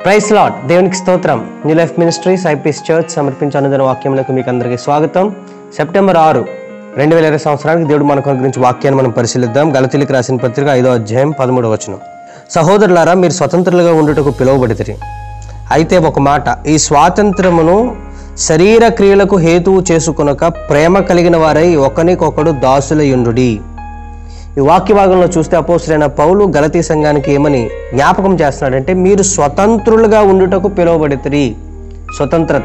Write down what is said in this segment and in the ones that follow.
price lord దేవునికి స్తోత్రం new life ministries IPS church సమర్పించే అనుదిన వాక్యములకు మీకు అందరికీ స్వాగతం సెప్టెంబర్ ఆరు రెండు వేల ఇరవై సంవత్సరానికి దేవుడు మనకు గురించి వాక్యాన్ని మనం పరిశీలిద్దాం గలతీలకు రాసిన పత్రిక ఐదో అధ్యాయం పదమూడవ వచనం సహోదరులారా మీరు స్వతంత్రులుగా ఉండుటకు పిలువబడితిరి అయితే ఒక మాట ఈ స్వాతంత్రమును శరీర క్రియలకు హేతువు చేసుకొనక ప్రేమ కలిగిన వారై ఒకనికొకడు దాసులయుండుడి ఈ వాక్య భాగంలో చూస్తే అపోసరైన పౌలు గలతీ సంఘానికి ఏమని జ్ఞాపకం చేస్తున్నాడంటే మీరు స్వతంత్రులుగా ఉండుటకు పిలువబడితిరి స్వతంత్రత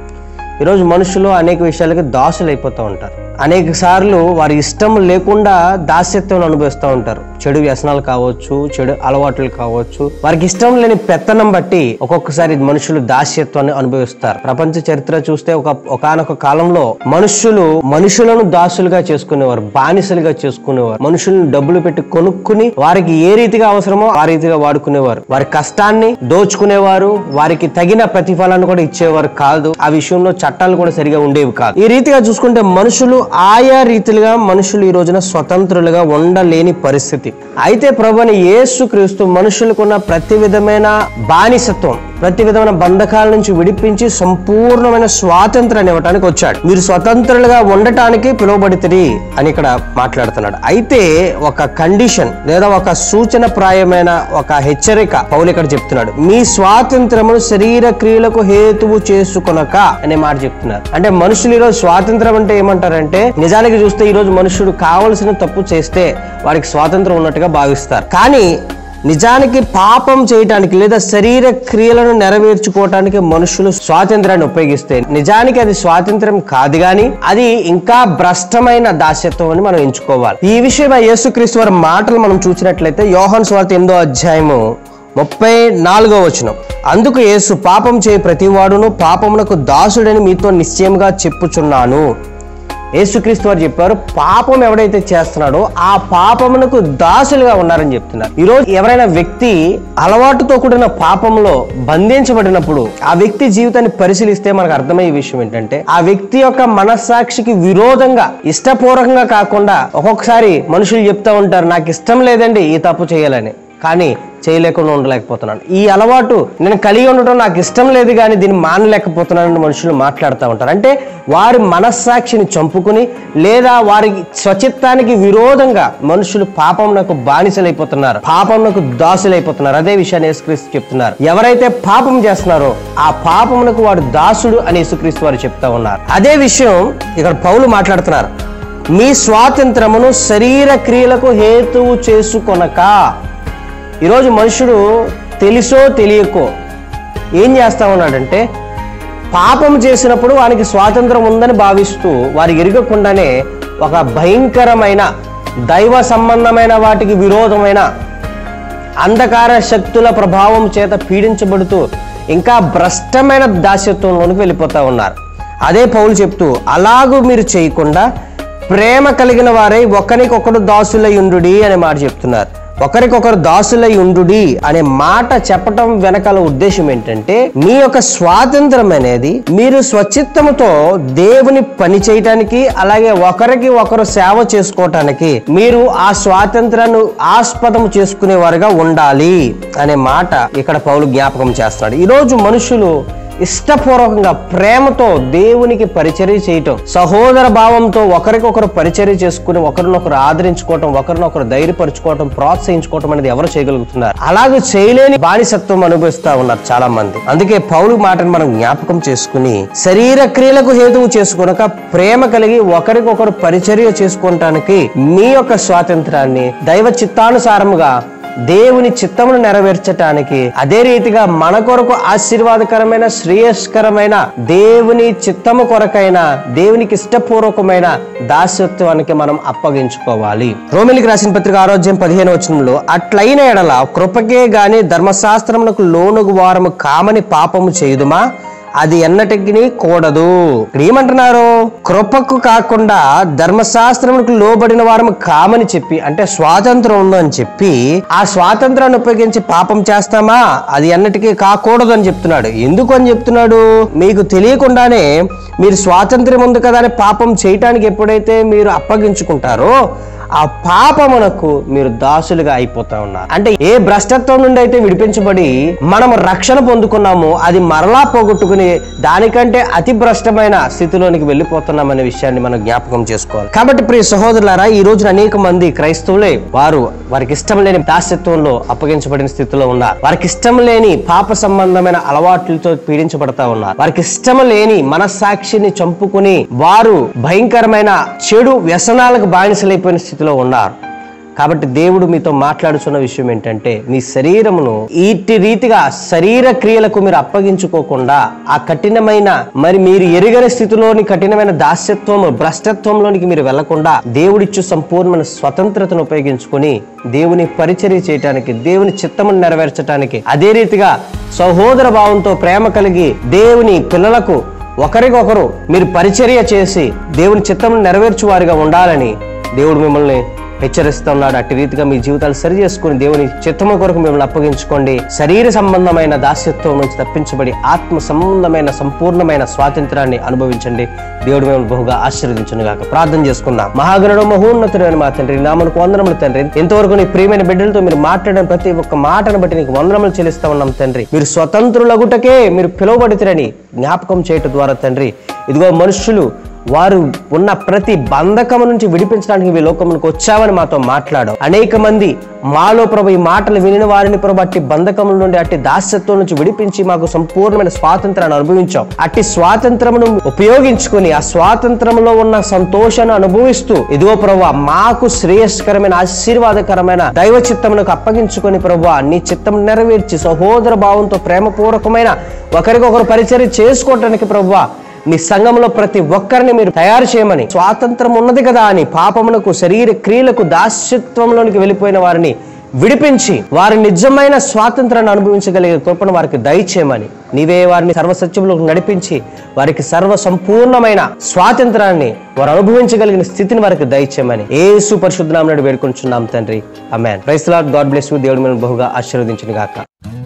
ఈరోజు మనుషులు అనేక విషయాలకి దాసులు అయిపోతూ ఉంటారు అనేక సార్లు వారి ఇష్టం లేకుండా దాస్యత్వం అనుభవిస్తూ ఉంటారు చెడు వ్యసనాలు కావచ్చు చెడు అలవాట్లు కావచ్చు వారికి ఇష్టం లేని పెత్తనం బట్టి ఒక్కొక్కసారి మనుషులు దాస్యత్వాన్ని అనుభవిస్తారు ప్రపంచ చరిత్ర చూస్తే ఒక ఒకానొక కాలంలో మనుషులు మనుషులను దాసులుగా చేసుకునేవారు బానిసలుగా చేసుకునేవారు మనుషులను డబ్బులు పెట్టి కొనుక్కుని వారికి ఏ రీతిగా అవసరమో ఆ రీతిగా వాడుకునేవారు వారి కష్టాన్ని దోచుకునేవారు వారికి తగిన ప్రతిఫలాన్ని కూడా ఇచ్చేవారు కాదు ఆ విషయంలో చట్టాలు కూడా సరిగా ఉండేవి కాదు ఈ రీతిగా చూసుకుంటే మనుషులు ఆయా రీతిలుగా మనుషులు ఈ రోజున స్వతంత్రులుగా ఉండలేని పరిస్థితి అయితే ప్రభుని యేసు క్రీస్తు మనుషులకున్న ప్రతి విధమైన బానిసత్వం ప్రతి విధమైన బంధకాల నుంచి విడిపించి సంపూర్ణమైన స్వాతంత్రాన్ని ఇవ్వడానికి వచ్చాడు మీరు స్వతంత్రులుగా ఉండటానికి పిలువబడితే అని ఇక్కడ మాట్లాడుతున్నాడు అయితే ఒక కండిషన్ లేదా ఒక సూచన ప్రాయమైన ఒక హెచ్చరిక పౌలు ఇక్కడ చెప్తున్నాడు మీ స్వాతంత్రమును శరీర క్రియలకు హేతువు చేసుకొనక అనే మాట చెప్తున్నారు అంటే మనుషులు ఈరోజు స్వాతంత్రం అంటే ఏమంటారంటే నిజానికి చూస్తే ఈ రోజు మనుషుడు కావలసిన తప్పు చేస్తే వారికి స్వాతంత్రం ఉన్నట్టుగా భావిస్తారు కానీ నిజానికి పాపం చేయటానికి లేదా శరీర క్రియలను నెరవేర్చుకోవటానికి మనుషులు స్వాతంత్రాన్ని ఉపయోగిస్తే నిజానికి అది స్వాతంత్రం కాదు గాని అది ఇంకా భ్రష్టమైన దాస్యత్వం అని మనం ఎంచుకోవాలి ఈ విషయం యేసుక్రీస్తు వారి మాటలు మనం చూసినట్లయితే యోహన్ స్వార్థ ఎనిమిదో అధ్యాయము ముప్పై నాలుగో వచనం అందుకు యేసు పాపం చేయ ప్రతివాడును పాపమునకు దాసుడని మీతో నిశ్చయంగా చెప్పుచున్నాను యేసుక్రీస్తు వారు చెప్పారు పాపం ఎవడైతే చేస్తున్నాడో ఆ పాపమునకు దాసులుగా ఉన్నారని చెప్తున్నారు ఈరోజు ఎవరైనా వ్యక్తి అలవాటుతో కూడిన పాపంలో బంధించబడినప్పుడు ఆ వ్యక్తి జీవితాన్ని పరిశీలిస్తే మనకు అర్థమయ్యే విషయం ఏంటంటే ఆ వ్యక్తి యొక్క మనస్సాక్షికి విరోధంగా ఇష్టపూర్వకంగా కాకుండా ఒక్కొక్కసారి మనుషులు చెప్తా ఉంటారు నాకు ఇష్టం లేదండి ఈ తప్పు చేయాలని కానీ చేయలేకుండా ఉండలేకపోతున్నాను ఈ అలవాటు నేను కలిగి ఉండటం నాకు ఇష్టం లేదు కానీ దీన్ని మానలేకపోతున్నానని మనుషులు మాట్లాడుతూ ఉంటారు అంటే వారి మనస్సాక్షిని చంపుకుని లేదా వారి స్వచిత్తానికి విరోధంగా మనుషులు పాపంనకు బానిసలైపోతున్నారు పాపంనకు దాసులైపోతున్నారు అదే విషయాన్ని యేసుక్రీస్తు చెప్తున్నారు ఎవరైతే పాపం చేస్తున్నారో ఆ పాపమునకు వాడు దాసుడు అని యేసుక్రీస్తు వారు చెప్తా ఉన్నారు అదే విషయం ఇక్కడ పౌలు మాట్లాడుతున్నారు మీ స్వాతంత్రమును శరీర క్రియలకు హేతువు చేసుకొనక ఈరోజు మనుషుడు తెలుసో తెలియకో ఏం చేస్తా ఉన్నాడంటే పాపం చేసినప్పుడు వానికి స్వాతంత్రం ఉందని భావిస్తూ వారు ఎరగకుండానే ఒక భయంకరమైన దైవ సంబంధమైన వాటికి విరోధమైన అంధకార శక్తుల ప్రభావం చేత పీడించబడుతూ ఇంకా భ్రష్టమైన దాస్యత్వంలోనికి వెళ్ళిపోతా ఉన్నారు అదే పౌలు చెప్తూ అలాగూ మీరు చేయకుండా ప్రేమ కలిగిన వారై ఒకరికొకడు దాసులై ఉండుడి అనే మాట చెప్తున్నారు ఒకరికొకరు దాసులై ఉండుడి అనే మాట చెప్పటం వెనకాల ఉద్దేశం ఏంటంటే మీ యొక్క స్వాతంత్రం అనేది మీరు స్వచిత్తముతో దేవుని పని చేయటానికి అలాగే ఒకరికి ఒకరు సేవ చేసుకోవటానికి మీరు ఆ స్వాతంత్రాన్ని ఆస్పదము చేసుకునేవారుగా ఉండాలి అనే మాట ఇక్కడ పౌలు జ్ఞాపకం చేస్తున్నాడు ఈరోజు మనుషులు ఇష్టపూర్వకంగా ప్రేమతో దేవునికి పరిచర్య చేయటం సహోదర భావంతో ఒకరికొకరు పరిచర్య చేసుకుని ఒకరినొకరు ఆదరించుకోవటం ఒకరినొకరు ధైర్యపరచుకోవటం ప్రోత్సహించుకోవటం అనేది ఎవరు చేయగలుగుతున్నారు అలాగే చేయలేని బానిసత్వం అనుభవిస్తా ఉన్నారు చాలా మంది అందుకే పౌలు మాటను మనం జ్ఞాపకం చేసుకుని శరీర క్రియలకు హేతువు చేసుకునక ప్రేమ కలిగి ఒకరికొకరు పరిచర్య చేసుకోవటానికి మీ యొక్క స్వాతంత్రాన్ని దైవ చిత్తానుసారముగా దేవుని చిత్తమును నెరవేర్చటానికి అదే రీతిగా మన కొరకు ఆశీర్వాదకరమైన శ్రేయస్కరమైన దేవుని చిత్తము కొరకైన దేవునికి ఇష్టపూర్వకమైన దాసత్వానికి మనం అప్పగించుకోవాలి రోమిలికి రాసిన పత్రిక ఆరోగ్యం పదిహేను వచనంలో అట్లైన ఎడల కృపకే గాని ధర్మశాస్త్రమునకు లోనుగు వారము కామని పాపము చేయుదుమా అది ఎన్నటికి కూడదు ఇక్కడ ఏమంటున్నారు కృపకు కాకుండా ధర్మశాస్త్రములకు లోబడిన వారము కామని చెప్పి అంటే స్వాతంత్రం ఉందని చెప్పి ఆ స్వాతంత్రాన్ని ఉపయోగించి పాపం చేస్తామా అది ఎన్నటికీ కాకూడదు అని చెప్తున్నాడు ఎందుకు అని చెప్తున్నాడు మీకు తెలియకుండానే మీరు స్వాతంత్రం ఉంది కదా అని పాపం చేయటానికి ఎప్పుడైతే మీరు అప్పగించుకుంటారో ఆ పాపమునకు మీరు దాసులుగా అయిపోతా ఉన్నారు అంటే ఏ భ్రష్టత్వం నుండి అయితే విడిపించబడి మనము రక్షణ పొందుకున్నామో అది మరలా పోగొట్టుకుని దానికంటే అతి భ్రష్టమైన స్థితిలోనికి వెళ్ళిపోతున్నామనే విషయాన్ని మనం జ్ఞాపకం చేసుకోవాలి కాబట్టి ప్రియ సహోదరులారా ఈ రోజున అనేక మంది క్రైస్తవులే వారు వారికి ఇష్టం లేని దాస్యత్వంలో అప్పగించబడిన స్థితిలో ఉన్నారు వారికి ఇష్టం లేని పాప సంబంధమైన అలవాట్లతో పీడించబడతా ఉన్నారు వారికి ఇష్టం లేని మనస్సాక్షిని చంపుకుని వారు భయంకరమైన చెడు వ్యసనాలకు బానిసలైపోయిన స్థితిలో ఉన్నారు కాబట్టి దేవుడు మీతో మాట్లాడుతున్న విషయం ఏంటంటే మీ శరీరమును ఇట్టి రీతిగా శరీర క్రియలకు మీరు అప్పగించుకోకుండా ఆ కఠినమైన మరి మీరు ఎరుగని స్థితిలోని కఠినమైన దాస్యత్వము భ్రష్టత్వంలోనికి మీరు వెళ్లకుండా దేవుడిచ్చు సంపూర్ణమైన స్వతంత్రతను ఉపయోగించుకొని దేవుని పరిచర్య చేయటానికి దేవుని చిత్తమును నెరవేర్చడానికి అదే రీతిగా సహోదర భావంతో ప్రేమ కలిగి దేవుని పిల్లలకు ఒకరికొకరు మీరు పరిచర్య చేసి దేవుని చిత్తమును నెరవేర్చు వారిగా ఉండాలని దేవుడు మిమ్మల్ని హెచ్చరిస్తున్నాడు అట్టి రీతిగా మీ జీవితాలు సరి చేసుకుని దేవుని చిత్తము కొరకు మిమ్మల్ని అప్పగించుకోండి శరీర సంబంధమైన దాస్యత్వం నుంచి తప్పించబడి ఆత్మ సంబంధమైన సంపూర్ణమైన స్వాతంత్రాన్ని అనుభవించండి దేవుడు మిమ్మల్ని బహుగా ఆశీర్వదించును గాక ప్రార్థన చేసుకుందాం మహాగణుడు మహోన్నతుడైన మా తండ్రి నామకు వందనములు తండ్రి ఇంతవరకు నీ ప్రియమైన బిడ్డలతో మీరు మాట్లాడిన ప్రతి ఒక్క మాటను బట్టి నీకు వందనములు చెల్లిస్తా ఉన్నాం తండ్రి మీరు స్వతంత్రులగుటకే మీరు పిలువబడితిరని జ్ఞాపకం చేయటం ద్వారా తండ్రి ఇదిగో మనుషులు వారు ఉన్న ప్రతి బంధకము నుంచి విడిపించడానికి ఈ లోకమునికి వచ్చావని మాతో మాట్లాడావు అనేక మంది మాలో ప్రభు ఈ మాటలు వినిన వారిని ప్రభు అట్టి బంధకముల నుండి అట్టి దాస్యత్వం నుంచి విడిపించి మాకు సంపూర్ణమైన స్వాతంత్రాన్ని అనుభవించాం అట్టి స్వాతంత్రమును ఉపయోగించుకొని ఆ స్వాతంత్రంలో ఉన్న సంతోషాన్ని అనుభవిస్తూ ఇదిగో ప్రభు మాకు శ్రేయస్కరమైన ఆశీర్వాదకరమైన దైవ చిత్తమునకు అప్పగించుకొని ప్రభు నీ చిత్తం నెరవేర్చి సహోదర భావంతో ప్రేమపూర్వకమైన ఒకరికొకరు పరిచర్య చేసుకోవటానికి ప్రభు మీ సంఘంలో ప్రతి ఒక్కరిని మీరు తయారు చేయమని స్వాతంత్రం ఉన్నది కదా అని పాపమునకు శరీర క్రియలకు దాస్యత్వంలోనికి వెళ్ళిపోయిన వారిని విడిపించి వారి నిజమైన స్వాతంత్రాన్ని అనుభవించగలిగే కృపను వారికి దయచేయమని నీవే వారిని సర్వసత్యంలోకి నడిపించి వారికి సర్వ సంపూర్ణమైన స్వాతంత్రాన్ని వారు అనుభవించగలిగిన స్థితిని వారికి దయచేయమని ఏ సుపరిశుద్ధనామని వేడుకొంచున్నాం తండ్రి amen praise lord God bless you దేవుడు మిమ్మల్ని బహుగా ఆశీర్వదించిన గాక